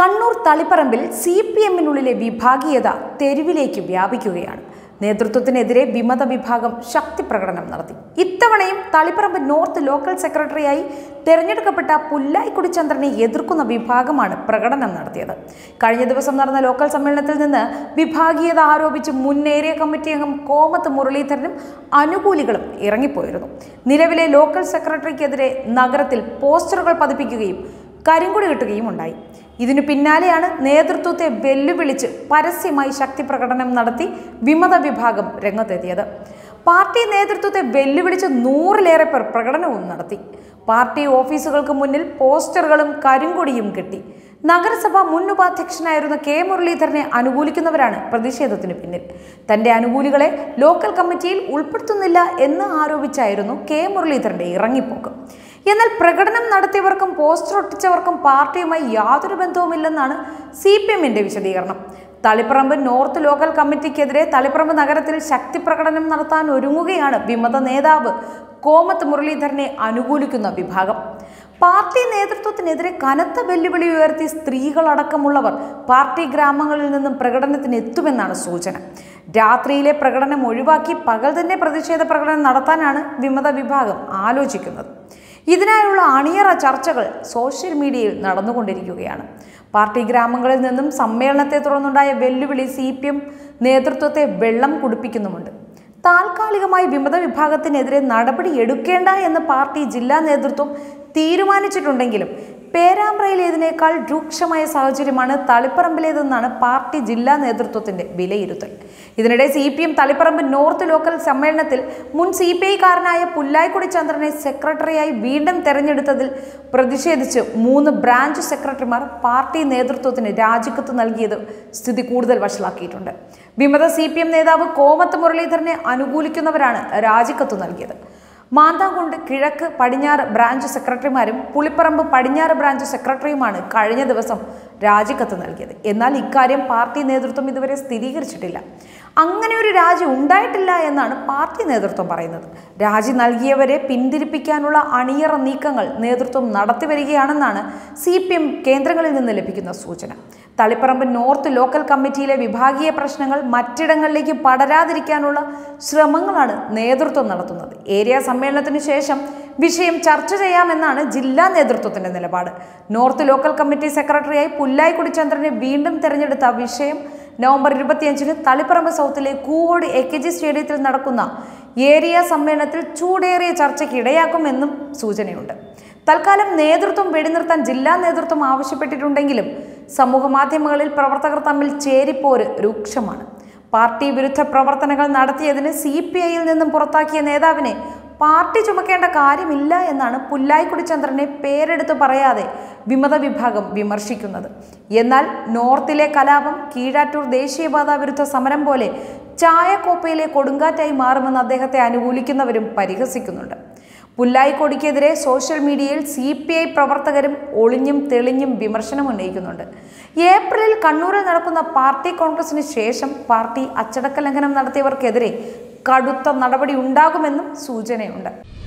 കണ്ണൂർ തളിപ്പറമ്പിൽ C P എമ്മിനുള്ളിലെ വിഭാഗീയത തെരുവിലേക്ക് വ്യാപിക്കുകയാണ് നേതൃത്വത്തിനെതിരെ വിമത വിഭാഗം ശക്തി പ്രകടനം നടത്തി ഇത്തവണയും തളിപ്പറമ്പ് നോർത്ത് ലോക്കൽ സെക്രട്ടറിയായി തെരഞ്ഞെടുക്കപ്പെട്ട പുല്ലായിക്കുടി ചന്ദ്രനെ എതിർക്കുന്ന വിഭാഗമാണ് പ്രകടനം നടത്തിയത് കഴിഞ്ഞ ദിവസം നടന്ന ലോക്കൽ സമ്മേളനത്തിൽ നിന്ന് വിഭാഗീയത ആരോപിച്ച് മുൻ ഏരിയ കമ്മിറ്റി അംഗം കോമത്ത് മുരളീധരനും അനുകൂലികളും ഇറങ്ങിപ്പോയിരുന്നു നിലവിലെ ലോക്കൽ സെക്രട്ടറിക്കെതിരെ നഗരത്തിൽ പോസ്റ്ററുകൾ പതിപ്പിക്കുകയും കരിങ്കൊടി കിട്ടുകയും ഉണ്ടായി ഇതിനു പിന്നാലെയാണ് നേതൃത്വത്തെ വെല്ലുവിളിച്ച് പരസ്യമായി ശക്തി പ്രകടനം നടത്തി വിമത വിഭാഗം രംഗത്തെത്തിയത് പാർട്ടി നേതൃത്വത്തെ വെല്ലുവിളിച്ച് നൂറിലേറെ പേർ പ്രകടനവും നടത്തി പാർട്ടി ഓഫീസുകൾക്ക് മുന്നിൽ പോസ്റ്ററുകളും കരിങ്കൊടിയും കെട്ടി നഗരസഭ മുൻ ഉപാധ്യക്ഷനായിരുന്ന കെ മുരളീധരനെ അനുകൂലിക്കുന്നവരാണ് പ്രതിഷേധത്തിന് പിന്നിൽ തന്റെ അനുകൂലികളെ ലോക്കൽ കമ്മിറ്റിയിൽ ഉൾപ്പെടുത്തുന്നില്ല എന്ന് ആരോപിച്ചായിരുന്നു കെ മുരളീധരന്റെ ഇറങ്ങിപ്പോക്ക് എന്നാൽ പ്രകടനം നടത്തിയവർക്കും പോസ്റ്റർ ഒട്ടിച്ചവർക്കും പാർട്ടിയുമായി യാതൊരു ബന്ധവുമില്ലെന്നാണ് സി പി എമ്മിന്റെ വിശദീകരണം തളിപ്പറമ്പ് നോർത്ത് ലോക്കൽ കമ്മിറ്റിക്കെതിരെ തളിപ്പറമ്പ് നഗരത്തിൽ ശക്തി പ്രകടനം നടത്താൻ ഒരുങ്ങുകയാണ് വിമത നേതാവ് കോമത്ത് മുരളീധരനെ അനുകൂലിക്കുന്ന വിഭാഗം പാർട്ടി നേതൃത്വത്തിനെതിരെ കനത്ത വെല്ലുവിളി ഉയർത്തി സ്ത്രീകളടക്കമുള്ളവർ പാർട്ടി ഗ്രാമങ്ങളിൽ നിന്നും പ്രകടനത്തിന് എത്തുമെന്നാണ് സൂചന രാത്രിയിലെ പ്രകടനം ഒഴിവാക്കി പകൽ തന്നെ പ്രതിഷേധ പ്രകടനം നടത്താനാണ് വിമത വിഭാഗം ആലോചിക്കുന്നത് ഇതിനായുള്ള അണിയറ ചർച്ചകൾ സോഷ്യൽ മീഡിയയിൽ നടന്നുകൊണ്ടിരിക്കുകയാണ് പാർട്ടി ഗ്രാമങ്ങളിൽ നിന്നും സമ്മേളനത്തെ തുടർന്നുണ്ടായ വെല്ലുവിളി സി പി എം നേതൃത്വത്തെ വെള്ളം കുടിപ്പിക്കുന്നുമുണ്ട് താൽക്കാലികമായി വിമത വിഭാഗത്തിനെതിരെ നടപടി എടുക്കേണ്ട എന്ന് പാർട്ടി ജില്ലാ നേതൃത്വം തീരുമാനിച്ചിട്ടുണ്ടെങ്കിലും പേരാമ്പ്രയിലേതിനേക്കാൾ രൂക്ഷമായ സാഹചര്യമാണ് തളിപ്പറമ്പിലേതെന്നാണ് പാർട്ടി ജില്ലാ നേതൃത്വത്തിന്റെ വിലയിരുത്തൽ ഇതിനിടെ C P M Taliparamba north local സമ്മേളനത്തിൽ മുൻ സി പി ഐക്കാരനായ പുല്ലായിക്കുടി ചന്ദ്രനെ സെക്രട്ടറിയായി വീണ്ടും തെരഞ്ഞെടുത്തതിൽ പ്രതിഷേധിച്ച് മൂന്ന് ബ്രാഞ്ച് സെക്രട്ടറിമാർ പാർട്ടി നേതൃത്വത്തിന് രാജിക്കത്ത് നൽകിയത് സ്ഥിതി കൂടുതൽ വഷളാക്കിയിട്ടുണ്ട് വിമത സി പി എം നേതാവ് കോമത്ത് മുരളീധരനെ അനുകൂലിക്കുന്നവരാണ് രാജിക്കത്ത് നൽകിയത് മാന്താംകുണ്ട് കിഴക്ക് പടിഞ്ഞാറ് ബ്രാഞ്ച് സെക്രട്ടറിമാരും പുളിപ്പറമ്പ് പടിഞ്ഞാറ് ബ്രാഞ്ച് സെക്രട്ടറിയുമാണ് കഴിഞ്ഞ ദിവസം രാജിക്കത്ത് നൽകിയത് എന്നാൽ ഇക്കാര്യം പാർട്ടി നേതൃത്വം ഇതുവരെ സ്ഥിരീകരിച്ചിട്ടില്ല അങ്ങനെ ഒരു രാജി ഉണ്ടായിട്ടില്ല എന്നാണ് പാർട്ടി നേതൃത്വം പറയുന്നത് രാജി നൽകിയവരെ പിന്തിരിപ്പിക്കാനുള്ള അണിയറ നീക്കങ്ങൾ നേതൃത്വം നടത്തി വരികയാണെന്നാണ് സി പി എം കേന്ദ്രങ്ങളിൽ നിന്ന് ലഭിക്കുന്ന സൂചന തളിപ്പറമ്പ് നോർത്ത് ലോക്കൽ കമ്മിറ്റിയിലെ വിഭാഗീയ പ്രശ്നങ്ങൾ മറ്റിടങ്ങളിലേക്ക് പടരാതിരിക്കാനുള്ള ശ്രമങ്ങളാണ് നേതൃത്വം നടത്തുന്നത് ഏരിയ സമ്മേളനത്തിന് ശേഷം വിഷയം ചർച്ച ചെയ്യാമെന്നാണ് ജില്ലാ നേതൃത്വത്തിന്റെ നിലപാട് നോർത്ത് ലോക്കൽ കമ്മിറ്റി സെക്രട്ടറിയായി പുല്ലായിക്കുടി ചന്ദ്രനെ വീണ്ടും തെരഞ്ഞെടുത്ത വിഷയം നവംബർ ഇരുപത്തിയഞ്ചിന് തളിപ്പറമ്പ് സൗത്തിലെ കൂവോട് എ കെ ജി സ്റ്റേഡിയത്തിൽ നടക്കുന്ന ഏരിയ സമ്മേളനത്തിൽ ചൂടേറിയ ചർച്ചയ്ക്ക് ഇടയാക്കുമെന്നും സൂചനയുണ്ട് തൽക്കാലം നേതൃത്വം വെടിനിർത്താൻ ജില്ലാ നേതൃത്വം ആവശ്യപ്പെട്ടിട്ടുണ്ടെങ്കിലും സമൂഹ മാധ്യമങ്ങളിൽ പ്രവർത്തകർ തമ്മിൽ ചേരിപ്പോര് രൂക്ഷമാണ് പാർട്ടി വിരുദ്ധ പ്രവർത്തനങ്ങൾ നടത്തിയതിന് സി പി ഐയിൽ നിന്നും പുറത്താക്കിയ നേതാവിനെ പാർട്ടി ചുമക്കേണ്ട കാര്യമില്ല എന്നാണ് പുല്ലായിക്കുടി ചന്ദ്രനെ പേരെടുത്ത് പറയാതെ വിമത വിഭാഗം വിമർശിക്കുന്നത് എന്നാൽ നോർത്തിലെ കലാപം കീഴാറ്റൂർ ദേശീയപാത വിരുദ്ധ സമരം പോലെ ചായക്കോപ്പയിലെ കൊടുങ്കാറ്റായി മാറുമെന്ന് അദ്ദേഹത്തെ അനുകൂലിക്കുന്നവരും പരിഹസിക്കുന്നുണ്ട് പുല്ലായിക്കൊടിക്കെതിരെ സോഷ്യൽ മീഡിയയിൽ സി പി ഐ പ്രവർത്തകരും ഒളിഞ്ഞും തെളിഞ്ഞും വിമർശനം ഉന്നയിക്കുന്നുണ്ട് ഏപ്രിലിൽ കണ്ണൂരിൽ നടക്കുന്ന പാർട്ടി കോൺഗ്രസിന് ശേഷം പാർട്ടി അച്ചടക്ക ലംഘനം നടത്തിയവർക്കെതിരെ കടുത്ത നടപടി ഉണ്ടാകുമെന്നും സൂചനയുണ്ട്